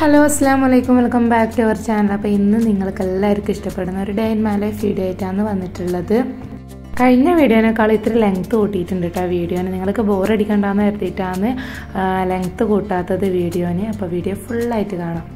hello അസ്സാം വലൈക്കും welcome back to our channel അപ്പോൾ ഇന്ന് നിങ്ങൾക്ക് എല്ലാവർക്കും ഇഷ്ടപ്പെടുന്ന ഒരു day in my life video ആയിട്ടാണ് വന്നിട്ടുള്ളത് കഴിഞ്ഞ വീഡിയോനേക്കാൾ ഇത്തിരി ലെങ്ത്ത് കൂട്ടിയിട്ടുണ്ട് കേട്ടോ വീഡിയോന് നിങ്ങൾക്ക് ബോറടിക്കണ്ടെന്ന് കരുതിയിട്ടാണ് ലെങ്ത്ത് കൂട്ടാത്തത് വീഡിയോന് അപ്പോൾ വീഡിയോ ഫുള്ളായിട്ട് കാണാം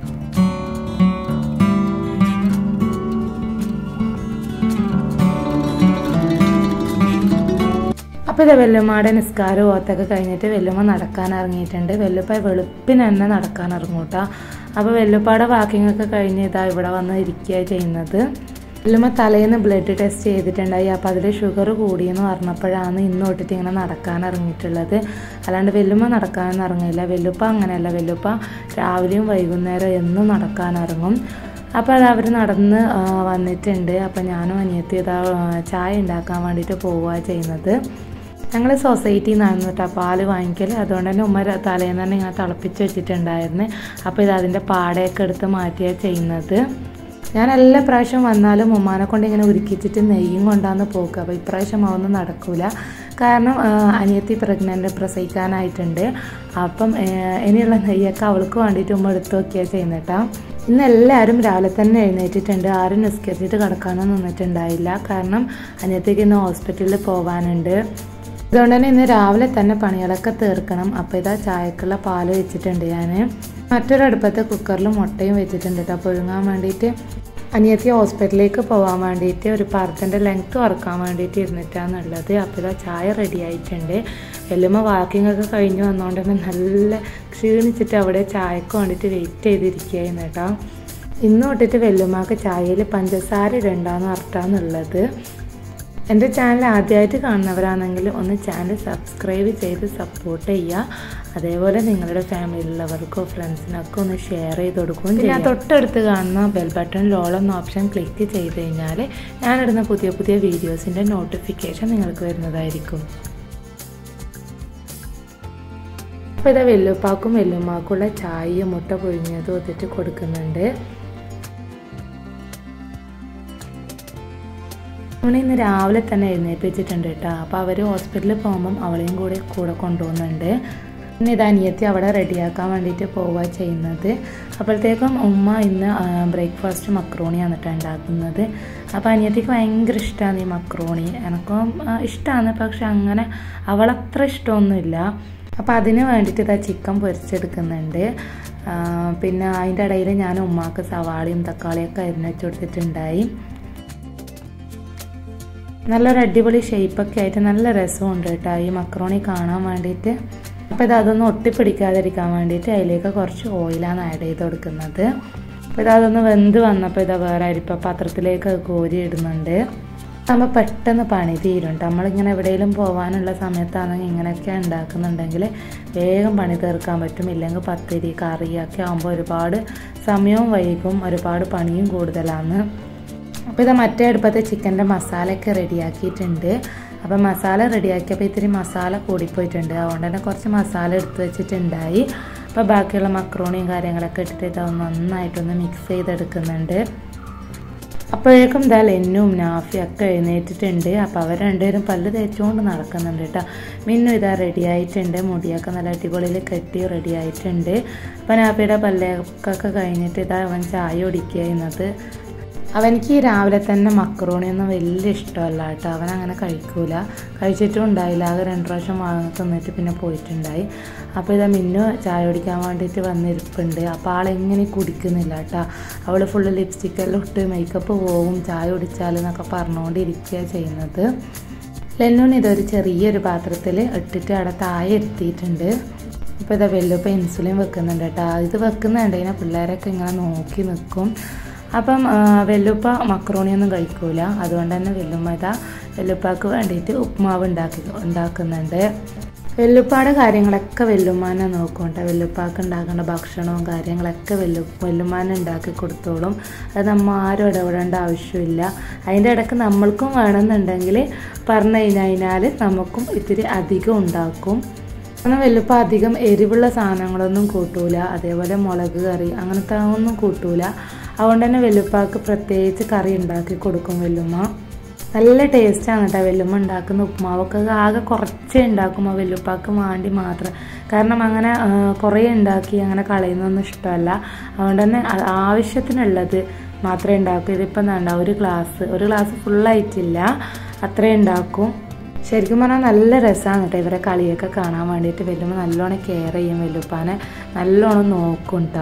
അപ്പോൾ ഇത് വെല്ലുമ്മയുടെ നിസ്കാരം ഓത്തൊക്കെ കഴിഞ്ഞിട്ട് വെല്ലുമ്മ നടക്കാൻ ഇറങ്ങിയിട്ടുണ്ട് വെല്ലുപ്പ വെളുപ്പിന് തന്നെ നടക്കാൻ ഇറങ്ങൂട്ടോ അപ്പോൾ വെല്ലുപ്പാടെ വാക്കിംഗ് ഒക്കെ കഴിഞ്ഞ് ഇതാ ഇവിടെ വന്ന് ഇരിക്കുക ചെയ്യുന്നത് വെല്ലുമ്മ തലേന്ന് ബ്ലഡ് ടെസ്റ്റ് ചെയ്തിട്ടുണ്ടായി അപ്പോൾ അതിൽ ഷുഗർ കൂടിയെന്ന് പറഞ്ഞപ്പോഴാണ് ഇന്ന് തൊട്ടിട്ട് ഇങ്ങനെ നടക്കാൻ ഇറങ്ങിയിട്ടുള്ളത് അല്ലാണ്ട് വെല്ലുമ്മ നടക്കാനൊന്നും ഇറങ്ങില്ല വെല്ലുപ്പ അങ്ങനെയല്ല വെല്ലുപ്പ രാവിലെയും വൈകുന്നേരം എന്നും നടക്കാൻ ഇറങ്ങും അപ്പോൾ അത് അവർ നടന്ന് വന്നിട്ടുണ്ട് അപ്പോൾ ഞാനും അനിയത്തി ഇതാ ചായ ഉണ്ടാക്കാൻ വേണ്ടിയിട്ട് പോവുക ചെയ്യുന്നത് ഞങ്ങൾ സൊസൈറ്റിയിൽ നിന്നാണ് കേട്ടോ പാല് വാങ്ങിക്കൽ അതുകൊണ്ട് തന്നെ ഉമ്മ തലേന്ന് തന്നെ ഇങ്ങനെ തിളപ്പിച്ച് വെച്ചിട്ടുണ്ടായിരുന്നു അപ്പോൾ ഇത് അതിൻ്റെ പാടയൊക്കെ എടുത്ത് മാറ്റിയാണ് ചെയ്യുന്നത് ഞാൻ എല്ലാ പ്രാവശ്യം വന്നാലും ഉമ്മാനെ കൊണ്ട് ഇങ്ങനെ ഉരുക്കിച്ചിട്ട് നെയ്യും കൊണ്ടാന്ന് പോക്ക് അപ്പോൾ ഇപ്രാവശ്യം അതൊന്നും നടക്കൂല കാരണം അനിയത്തി പ്രഗ്നൻ്റ് പ്രസവിക്കാനായിട്ടുണ്ട് അപ്പം ഇനിയുള്ള നെയ്യൊക്കെ അവൾക്ക് വേണ്ടിയിട്ട് ഉമ്മ എടുത്ത് നോക്കിയാണ് ചെയ്യുന്നേട്ടാ ഇന്ന് എല്ലാവരും രാവിലെ തന്നെ എഴുന്നേറ്റിട്ടുണ്ട് ആരും നിസ്കരിച്ചിട്ട് കിടക്കാനൊന്നും നിന്നിട്ടുണ്ടായില്ല കാരണം അനിയത്തേക്ക് ഇന്ന് ഹോസ്പിറ്റലിൽ പോകാനുണ്ട് അതുകൊണ്ട് തന്നെ ഇന്ന് രാവിലെ തന്നെ പണികളൊക്കെ തീർക്കണം അപ്പോൾ ഇതാ ചായക്കുള്ള പാല് വെച്ചിട്ടുണ്ട് ഞാൻ മറ്റൊരു അടുപ്പത്ത് കുക്കറിൽ മുട്ടയും വെച്ചിട്ടുണ്ട് കേട്ടോ പുഴുങ്ങാൻ വേണ്ടിയിട്ട് അനിയത്തി ഹോസ്പിറ്റലിലേക്ക് പോകാൻ വേണ്ടിയിട്ട് ഒരു പർദ്ദൻ്റെ ലെങ്ത്ത് വറക്കാൻ വേണ്ടിയിട്ട് ഇരുന്നിട്ടാണുള്ളത് അപ്പോൾ ഇതാ ചായ റെഡി ആയിട്ടുണ്ട് വെല്ലുമ്മ വാക്കിംഗ് ഒക്കെ കഴിഞ്ഞ് വന്നുകൊണ്ട് തന്നെ നല്ല ക്ഷീണിച്ചിട്ട് അവിടെ ചായക്ക് വേണ്ടിയിട്ട് വെയിറ്റ് ചെയ്തിരിക്കുകയായിരുന്നു കേട്ടോ ഇന്ന് തൊട്ടിട്ട് വെല്ലുമ്മക്ക് ചായയിൽ പഞ്ചസാര ഇടണ്ടെന്ന് അർത്ഥമാണുള്ളത് എൻ്റെ ചാനൽ ആദ്യമായിട്ട് കാണുന്നവരാണെങ്കിൽ ഒന്ന് ചാനൽ സബ്സ്ക്രൈബ് ചെയ്ത് സപ്പോർട്ട് ചെയ്യുക അതേപോലെ നിങ്ങളുടെ ഫാമിലിയിലുള്ളവർക്കോ ഫ്രണ്ട്സിനൊക്കെ ഒന്ന് ഷെയർ ചെയ്ത് കൊടുക്കുകയും ചെയ്യാം തൊട്ടടുത്ത് കാണുന്ന ബെൽ ബട്ടൺ ഓളം ഓപ്ഷൻ ക്ലിക്ക് ചെയ്ത് കഴിഞ്ഞാൽ ഞാനിടുന്ന പുതിയ പുതിയ വീഡിയോസിൻ്റെ നോട്ടിഫിക്കേഷൻ നിങ്ങൾക്ക് വരുന്നതായിരിക്കും അപ്പോൾ ഇതാ വെല്ലുപ്പാക്കും വെല്ലുമ്മാക്കുള്ള ചായയും മുട്ട പൊഴിഞ്ഞതും ഒത്തിട്ട് കൊടുക്കുന്നുണ്ട് അവളെ ഇന്ന് രാവിലെ തന്നെ എഴുന്നേൽപ്പിച്ചിട്ടുണ്ട് കേട്ടോ അപ്പോൾ അവർ ഹോസ്പിറ്റലിൽ പോകുമ്പം അവളെയും കൂടെ കൂടെ കൊണ്ടുപോകുന്നുണ്ട് പിന്നെ ഇത് അനിയത്തി അവിടെ റെഡിയാക്കാൻ വേണ്ടിയിട്ട് പോവുക ചെയ്യുന്നത് അപ്പോഴത്തേക്കും ഉമ്മ ഇന്ന് ബ്രേക്ക്ഫാസ്റ്റ് മക്രോണിയാണ് കേട്ടോ ഉണ്ടാക്കുന്നത് അപ്പോൾ അനിയത്തിക്ക് ഭയങ്കര ഇഷ്ടമാണ് ഈ മക്രോണി എനക്കും ഇഷ്ടമാണ് പക്ഷെ അങ്ങനെ അവളത്ര ഇഷ്ടമൊന്നുമില്ല അപ്പോൾ അതിന് വേണ്ടിയിട്ട് ഇതാ ചിക്കൻ പൊരിച്ചെടുക്കുന്നുണ്ട് പിന്നെ അതിൻ്റെ ഇടയിൽ ഞാൻ ഉമ്മാക്ക് സവാളയും തക്കാളിയൊക്കെ അരിഞ്ഞു വെച്ച് കൊടുത്തിട്ടുണ്ടായി നല്ലൊരു അടിപൊളി ഷേപ്പൊക്കെ ആയിട്ട് നല്ല രസമുണ്ട് കേട്ടോ ഈ മക്രോണി കാണാൻ വേണ്ടിയിട്ട് അപ്പോൾ ഇത് അതൊന്നും ഒട്ടിപ്പിടിക്കാതിരിക്കാൻ വേണ്ടിയിട്ട് അതിലേക്ക് കുറച്ച് ഓയിലാണ് ആഡ് ചെയ്ത് കൊടുക്കുന്നത് അപ്പോൾ ഇത് അതൊന്ന് വെന്ത് വന്നപ്പോൾ ഇതാ വേറെ അരിപ്പ പാത്രത്തിലേക്ക് കോരി ഇടുന്നുണ്ട് നമ്മൾ പെട്ടെന്ന് പണി തീരും നമ്മളിങ്ങനെ എവിടെയെങ്കിലും പോകാനുള്ള സമയത്താണെങ്കിൽ ഇങ്ങനെയൊക്കെ ഉണ്ടാക്കുന്നുണ്ടെങ്കിൽ വേഗം പണി തീർക്കാൻ പറ്റും ഇല്ലെങ്കിൽ പത്തിരി കറിയൊക്കെ ആകുമ്പോൾ ഒരുപാട് സമയവും വൈകും ഒരുപാട് പണിയും കൂടുതലാണ് അപ്പോൾ ഇത് മറ്റേ അടുപ്പത്തെ ചിക്കൻ്റെ മസാലയൊക്കെ റെഡിയാക്കിയിട്ടുണ്ട് അപ്പോൾ മസാല റെഡിയാക്കിയപ്പോൾ ഇത്തിരി മസാല കൂടിപ്പോയിട്ടുണ്ട് അതുകൊണ്ട് തന്നെ കുറച്ച് മസാല എടുത്ത് വെച്ചിട്ടുണ്ടായി അപ്പോൾ ബാക്കിയുള്ള മക്രോണിയും കാര്യങ്ങളൊക്കെ ഇട്ടിട്ട് ഇത് നന്നായിട്ടൊന്ന് മിക്സ് ചെയ്തെടുക്കുന്നുണ്ട് അപ്പോഴേക്കും ഇതാ ലെന്നും നാഫിയും ഒക്കെ എഴുന്നേറ്റിട്ടുണ്ട് അപ്പോൾ അവർ രണ്ടുപേരും പല്ല് തേച്ചുകൊണ്ട് നടക്കുന്നുണ്ട് കേട്ടോ മിന്നു ഇതാ റെഡി ആയിട്ടുണ്ട് മുടിയൊക്കെ നല്ല അടിപൊളിയിൽ കെട്ടി റെഡി ആയിട്ടുണ്ട് അപ്പോൾ നാഫിയുടെ പല്ലൊക്കെ കഴിഞ്ഞിട്ട് ഇതാ അവൻ ചായ കുടിക്കുന്നത് അവനിക്ക് രാവിലെ തന്നെ മക്രോണിയൊന്നും വലിയ ഇഷ്ടമല്ല കേട്ടോ അവൻ അങ്ങനെ കഴിക്കൂല കഴിച്ചിട്ടും ഉണ്ടായില്ല ആകെ രണ്ട് പ്രാവശ്യം വാങ്ങി തന്നിട്ട് പിന്നെ പോയിട്ടുണ്ടായി അപ്പോൾ ഇതാ മിന്നു ചായ കുടിക്കാൻ വേണ്ടിയിട്ട് വന്നിരിപ്പുണ്ട് അപ്പോൾ ആളെങ്ങനെ കുടിക്കുന്നില്ല കേട്ടോ അവൾ ഫുള്ള് ലിപ്സ്റ്റിക്കെല്ലാം ഇട്ട് മേക്കപ്പ് പോവും ചായ കുടിച്ചാൽ എന്നൊക്കെ പറഞ്ഞുകൊണ്ടിരിക്കുക ചെയ്യുന്നത് ലെന്നൂന് ഇതൊരു ചെറിയൊരു പാത്രത്തിൽ ഇട്ടിട്ട് അവിടെ താഴെ എത്തിയിട്ടുണ്ട് ഇപ്പോൾ ഇതാ വെല്ലുപ്പം ഇൻസുലിൻ വെക്കുന്നുണ്ട് കേട്ടോ ഇത് വെക്കുന്നുണ്ടെങ്കിൽ പിള്ളേരൊക്കെ ഇങ്ങനെ നോക്കി നിൽക്കും അപ്പം വെല്ലുപ്പ മക്രോണിയൊന്നും കഴിക്കൂല അതുകൊണ്ട് തന്നെ വെല്ലുമ്മ ഇതാ വെല്ലുപ്പാക്ക് വേണ്ടിയിട്ട് ഉപ്മാവ് ഉണ്ടാക്കി ഉണ്ടാക്കുന്നുണ്ട് വെല്ലുപ്പാടെ കാര്യങ്ങളൊക്കെ വെല്ലുമ്മാനെ നോക്കുന്നുണ്ട് വെല്ലുപ്പാക്ക് ഉണ്ടാക്കേണ്ട ഭക്ഷണവും കാര്യങ്ങളൊക്കെ വെല്ലു വെല്ലുമ്മാനെ ഉണ്ടാക്കി കൊടുത്തോളും അത് നമ്മൾ ആരും ഇടപെടേണ്ട ആവശ്യമില്ല അതിൻ്റെ ഇടയ്ക്ക് നമ്മൾക്കും വേണമെന്നുണ്ടെങ്കിൽ പറഞ്ഞു കഴിഞ്ഞാൽ നമുക്കും ഇത്തിരി അധികം ഉണ്ടാക്കും അങ്ങനെ വെല്ലുപ്പ അധികം എരിവുള്ള സാധനങ്ങളൊന്നും കൂട്ടൂല അതേപോലെ മുളക് കറി അങ്ങനത്തെ ഒന്നും കൂട്ടൂല അതുകൊണ്ട് തന്നെ വെല്ലുപ്പാക്ക് പ്രത്യേകിച്ച് കറി ഉണ്ടാക്കി കൊടുക്കും വെല്ലുമ്മ നല്ല ടേസ്റ്റാണ് കേട്ടോ വെല്ലുമ്മ ഉണ്ടാക്കുന്ന ഉപ്പുമാവൊക്കെ ആകെ കുറച്ചേ ഉണ്ടാക്കുമ്പോൾ വെല്ലുപ്പാക്ക് വേണ്ടി മാത്രം കാരണം അങ്ങനെ ആ, കുറേ ഉണ്ടാക്കി അങ്ങനെ കളയുന്നൊന്നും ഇഷ്ടമല്ല അതുകൊണ്ട് തന്നെ ആ- ആവശ്യത്തിനുള്ളത് മാത്രമേ ഉണ്ടാക്കൂ ഇതിപ്പം എന്താ ഒരു ഗ്ലാസ് ഒരു ഗ്ലാസ് ഫുള്ളായിട്ടില്ല അത്രേ ഉണ്ടാക്കും ശരിക്കും പറഞ്ഞാൽ നല്ല രസമാണ് കേട്ടോ ഇവരെ കളിയൊക്കെ കാണാൻ വേണ്ടിയിട്ട് വെല്ലുമ്മ നല്ലോണം കെയർ ചെയ്യും വെല്ലുപ്പാനെ നല്ലോണം നോക്കും കേട്ടോ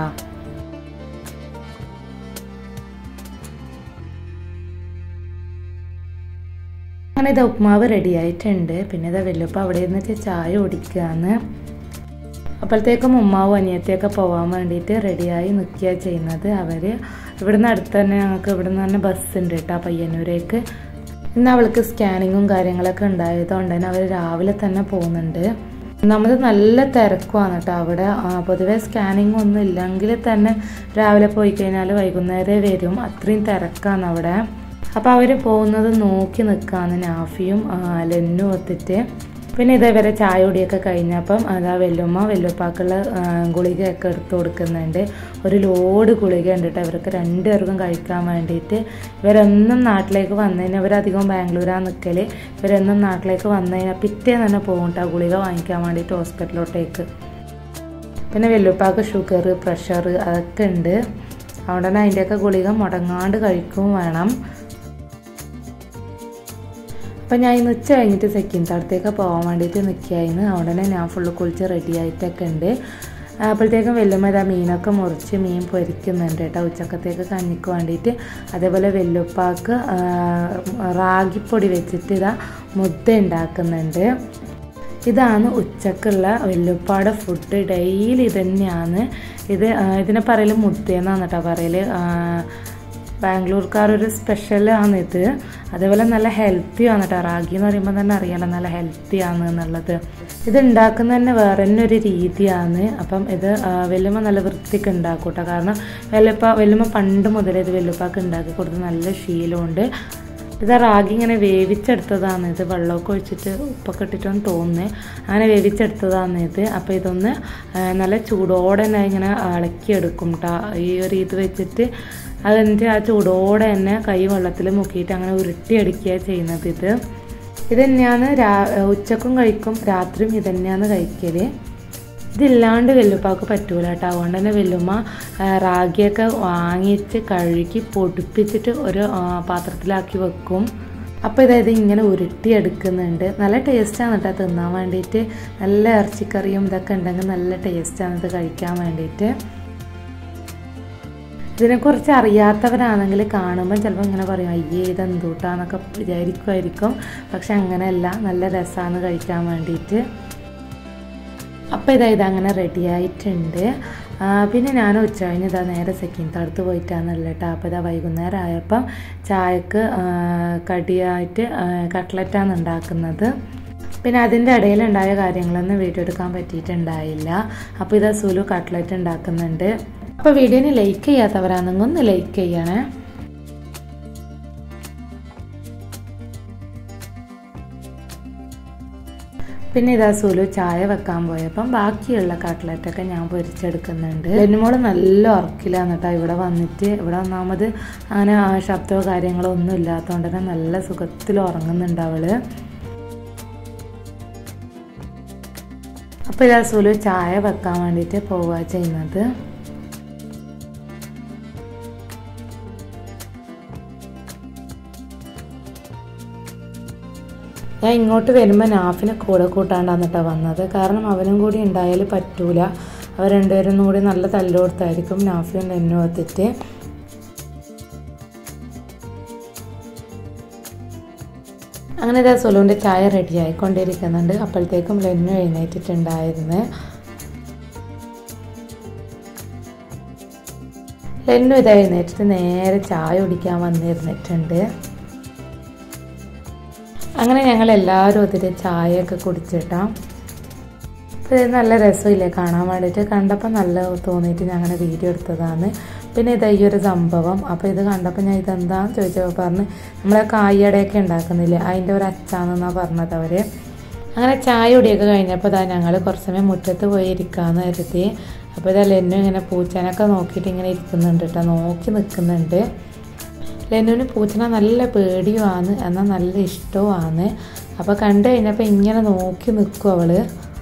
അങ്ങനെ ഇത് ഉപ്മാവ് റെഡി ആയിട്ടുണ്ട് പിന്നെ ഇത് വെല്ലുപ്പ അവിടെ ഇരുന്നിട്ട് ചായ കുടിക്കുകയാണ് അപ്പോഴത്തേക്കും ഉമ്മാവും അനിയത്തിയൊക്കെ പോകാൻ വേണ്ടിയിട്ട് റെഡിയായി നിൽക്കുക ചെയ്യുന്നത് അവർ ഇവിടുന്ന് അടുത്ത് തന്നെ ഞങ്ങൾക്ക് ഇവിടുന്ന് തന്നെ ബസ് ഉണ്ട് കേട്ടോ പയ്യന്നൂരേക്ക് ഇന്ന് അവൾക്ക് സ്കാനിങ്ങും കാര്യങ്ങളൊക്കെ ഉണ്ടായതുകൊണ്ട് തന്നെ അവർ രാവിലെ തന്നെ പോകുന്നുണ്ട് ഒന്നാമത് നല്ല തിരക്കുമാണ് കേട്ടോ അവിടെ ആ, പൊതുവെ സ്കാനിങ് ഒന്നും ഇല്ലെങ്കിൽ തന്നെ രാവിലെ പോയി കഴിഞ്ഞാൽ വൈകുന്നേരം വരും അത്രയും തിരക്കാണ് അവിടെ അപ്പോൾ അവർ പോകുന്നത് നോക്കി നിൽക്കാന്ന് നാഫിയും ആ, ലെന്നും ഒത്തിട്ട് പിന്നെ ഇതേവരെ ചായ കുടിയൊക്കെ കഴിഞ്ഞപ്പം അതാ വെല്ലുമ്മ വെല്ലുപ്പാക്കുള്ള ആ, ഗുളികയൊക്കെ എടുത്തു കൊടുക്കുന്നുണ്ട് ഒരു ലോഡ് ഗുളിക ഉണ്ട് കേട്ടോ ഇവർക്ക് രണ്ടുപേർക്കും കഴിക്കാൻ വേണ്ടിയിട്ട് ഇവരെന്നും നാട്ടിലേക്ക് വന്നു കഴിഞ്ഞാൽ ഇവരധികം ബാംഗ്ലൂരാണ് നിൽക്കൽ ഇവരെന്നും നാട്ടിലേക്ക് വന്നു കഴിഞ്ഞാൽ പിറ്റേന്ന് തന്നെ പോകും കേട്ടോ ഗുളിക വാങ്ങിക്കാൻ വേണ്ടിയിട്ട് ഹോസ്പിറ്റലിലോട്ടേക്ക് പിന്നെ വെല്ലുപ്പാക്ക് ഷുഗർ പ്രഷർ അതൊക്കെ ഉണ്ട് അതുകൊണ്ട് തന്നെ അതിൻ്റെയൊക്കെ ഗുളിക മുടങ്ങാണ്ട് കഴിക്കുകയും വേണം അപ്പം ഞാൻ ഇന്ന് ഉച്ച കഴിഞ്ഞിട്ട് സെക്കൻഡ് അടുത്തേക്ക് പോകാൻ വേണ്ടിയിട്ട് നിൽക്കുകയായിരുന്നു അതുകൊണ്ട് തന്നെ ഞാൻ ഫുള്ള് കുളിച്ച് റെഡി ആയിട്ടൊക്കെ ഉണ്ട് അപ്പോഴത്തേക്കും വെല്ലുമ്മ ഇതാ മീനൊക്കെ മുറിച്ച് മീൻ പൊരിക്കുന്നുണ്ട് കേട്ടോ ഉച്ചക്കത്തേക്ക് കഞ്ഞിക്ക് വേണ്ടിയിട്ട് അതേപോലെ വെല്ലുപ്പാക്ക് ആ, റാഗിപ്പൊടി വെച്ചിട്ട് ഇതാ മുദ്ദ ഉണ്ടാക്കുന്നുണ്ട് ഇതാണ് ഉച്ചക്കുള്ള വെല്ലുപ്പാട് ഫുഡ് ഡെയിലി ഇത് തന്നെയാണ് ഇത് ആ, ഇതിനെ പറയൽ മുദ്ദയെന്നാണ് കേട്ടോ പറയൽ ബാംഗ്ലൂർക്കാരൊരു സ്പെഷ്യൽ ആണ് ഇത് അതേപോലെ നല്ല ഹെൽത്തി ആണ് കേട്ടോ റാഗി എന്ന് പറയുമ്പോൾ തന്നെ അറിയാലോ നല്ല ഹെൽത്തി ആണ് എന്നുള്ളത് ഇത് ഉണ്ടാക്കുന്ന തന്നെ വേറെ തന്നെ ഒരു രീതിയാണ് അപ്പം ഇത് ആ, വെല്ലുമ്മ നല്ല വൃത്തിക്ക് ഉണ്ടാക്കും കേട്ടോ കാരണം വെല്ലുപ്പ വെല്ലുമ്മ പണ്ട് മുതലേ ഇത് വെല്ലുപ്പാക്ക് ഉണ്ടാക്കി കൊടുത്ത് നല്ല ശീലമുണ്ട് ഇത് റാഗി ഇങ്ങനെ വേവിച്ചെടുത്തതാണ് ഇത് വെള്ളമൊക്കെ ഒഴിച്ചിട്ട് ഉപ്പൊക്കെ ഇട്ടിട്ടൊന്ന് തോന്നുന്നത് അങ്ങനെ വേവിച്ചെടുത്തതാണ് ഇത് അപ്പോൾ ഇതൊന്ന് ആ, നല്ല ചൂടോടെ തന്നെ ഇങ്ങനെ ഇളക്കിയെടുക്കും കേട്ടോ ഈ ഒരു ഇത് വെച്ചിട്ട് അതെന്നിട്ട് ആ ചൂടോടെ തന്നെ കൈ വെള്ളത്തിൽ മുക്കിയിട്ട് അങ്ങനെ ഉരുട്ടിയടിക്കുക ചെയ്യുന്നത് ഇത് ഇത് തന്നെയാണ് രാ ഉച്ചക്കും കഴിക്കും രാത്രിയും ഇത് തന്നെയാണ് കഴിക്കൽ ഇതില്ലാണ്ട് വെല്ലുപ്പാക്ക് പറ്റൂല കേട്ടോ അതുകൊണ്ട് തന്നെ വെല്ലുമ്മ ആ, റാഗിയൊക്കെ വാങ്ങിച്ച് കഴുകി പൊടിപ്പിച്ചിട്ട് ഒരു ആ, പാത്രത്തിലാക്കി വെക്കും അപ്പോൾ ഇതായത് ഇങ്ങനെ ഉരുട്ടിയെടുക്കുന്നുണ്ട് നല്ല ടേസ്റ്റാണ് കേട്ടോ തിന്നാൻ വേണ്ടിയിട്ട് നല്ല ഇറച്ചിക്കറിയും ഇതൊക്കെ ഉണ്ടെങ്കിൽ നല്ല ടേസ്റ്റാണ് ഇത് കഴിക്കാൻ വേണ്ടിയിട്ട് ഇതിനെക്കുറിച്ച് അറിയാത്തവരാണെങ്കിൽ കാണുമ്പോൾ ചിലപ്പോൾ ഇങ്ങനെ പറയും അയ്യേ ഇത് എന്തൂട്ടാന്നൊക്കെ വിചാരിക്കുമായിരിക്കും പക്ഷെ അങ്ങനെയല്ല നല്ല രസമാണ് കഴിക്കാൻ വേണ്ടിയിട്ട് അപ്പോൾ ഇതാ ഇത് അങ്ങനെ റെഡി ആയിട്ടുണ്ട് ആ, പിന്നെ ഞാൻ ഉച്ച കഴിഞ്ഞ് ഇതാ നേരെ സെക്കൻഡ് അടുത്ത് പോയിട്ടാണെന്നല്ല കേട്ടോ അപ്പോൾ ഇതാ വൈകുന്നേരം ആയപ്പം ചായക്ക് ആ, കടിയായിട്ട് ആ, കട്ട്ലറ്റാണ് ഉണ്ടാക്കുന്നത് പിന്നെ അതിൻ്റെ ഇടയിലുണ്ടായ കാര്യങ്ങളൊന്നും വീഡിയോ എടുക്കാൻ പറ്റിയിട്ടുണ്ടായില്ല അപ്പോൾ ഇതാ സുലു കട്ട്ലറ്റ് ഉണ്ടാക്കുന്നുണ്ട് അപ്പോൾ വീഡിയോന് ലൈക്ക് ചെയ്യാത്തവരാണെങ്കിൽ ഒന്ന് ലൈക്ക് ചെയ്യണേ പിന്നെ ഇതാ സുലു ചായ വെക്കാൻ പോയപ്പം ബാക്കിയുള്ള കട്ട്ലറ്റൊക്കെ ഞാൻ പൊരിച്ചെടുക്കുന്നുണ്ട് ലെന്നുമോള് നല്ല ഉറക്കിലാണ് കേട്ടോ ഇവിടെ വന്നിട്ട് ഇവിടെ ഒന്നാമത് അങ്ങനെ ആ ശബ്ദമോ കാര്യങ്ങളോ ഒന്നും ഇല്ലാത്തതുകൊണ്ട് തന്നെ നല്ല സുഖത്തിൽ ഉറങ്ങുന്നുണ്ട് അവള് അപ്പോൾ ഇതാ സുലു ചായ വെക്കാൻ വേണ്ടിയിട്ട് പോവുക ചെയ്യുന്നത് ഞാൻ ഇങ്ങോട്ട് വരുമ്പോൾ നാഫിനെ കൂടെ കൂട്ടാണ്ടാണ് കേട്ടോ വന്നത് കാരണം അവനും കൂടി ഉണ്ടായാൽ പറ്റൂല അവർ രണ്ടുപേരും കൂടി നല്ല തല്ലോടത്തായിരിക്കും നാഫിയും എന്നും എത്തിയിട്ട് അങ്ങനെ ഇതാ സുലുവിൻ്റെ ചായ റെഡി ആയിക്കൊണ്ടിരിക്കുന്നുണ്ട് അപ്പോഴത്തേക്കും ലെന്നു എഴുന്നേറ്റിട്ടുണ്ടായിരുന്നു ലെന്നു ഇതാ എഴുന്നേറ്റിട്ട് നേരെ ചായ കുടിക്കാൻ വന്നിരുന്നിട്ടുണ്ട് അങ്ങനെ ഞങ്ങൾ എല്ലാവരും ഒത്തിരി ചായയൊക്കെ കുടിച്ചിട്ടാം അപ്പോൾ ഇത് നല്ല രസമില്ലേ കാണാൻ വേണ്ടിയിട്ട് കണ്ടപ്പോൾ നല്ല തോന്നിയിട്ട് ഞങ്ങൾ വീഡിയോ എടുത്തതാണ് പിന്നെ ഇത് ഈ ഒരു സംഭവം അപ്പോൾ ഇത് കണ്ടപ്പോൾ ഞാൻ ഇതെന്താന്ന് ചോദിച്ചപ്പോൾ പറഞ്ഞ് നമ്മളെ കായടയൊക്കെ ഉണ്ടാക്കുന്നില്ലേ അതിൻ്റെ ഒരു അച്ചാന്നെന്നാണ് പറഞ്ഞത് അവർ അങ്ങനെ ചായ കുടിയൊക്കെ കഴിഞ്ഞപ്പോൾ ഇതാ ഞങ്ങൾ കുറച്ച് സമയം മുറ്റത്ത് പോയി ഇരിക്കാമെന്ന് കരുതി അപ്പോൾ ഇതാ ലെന്നു ഇങ്ങനെ പൂച്ചേനൊക്കെ നോക്കിയിട്ട് ഇങ്ങനെ ഇരിക്കുന്നുണ്ട് കേട്ടോ നോക്കി നിൽക്കുന്നുണ്ട് ലെനുവിന് പൂച്ചനെ നല്ല പേടിയുമാണ് എന്നാൽ നല്ല ഇഷ്ടവുമാണ് അപ്പോൾ കണ്ടു കഴിഞ്ഞപ്പോൾ ഇങ്ങനെ നോക്കി നിൽക്കും അവള്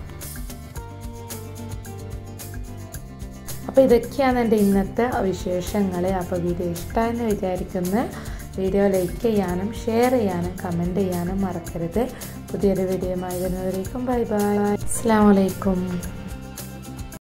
അപ്പോൾ ഇതൊക്കെയാണ് എൻ്റെ ഇന്നത്തെ വിശേഷങ്ങൾ അപ്പോൾ വീഡിയോ ഇഷ്ടമെന്ന് വിചാരിക്കുന്ന വീഡിയോ ലൈക്ക് ചെയ്യാനും ഷെയർ ചെയ്യാനും കമൻറ്റ് ചെയ്യാനും മറക്കരുത് പുതിയൊരു വീഡിയോയുമായി വരുന്നവരേക്കും ബൈ ബൈ അസ്സാം വലൈക്കും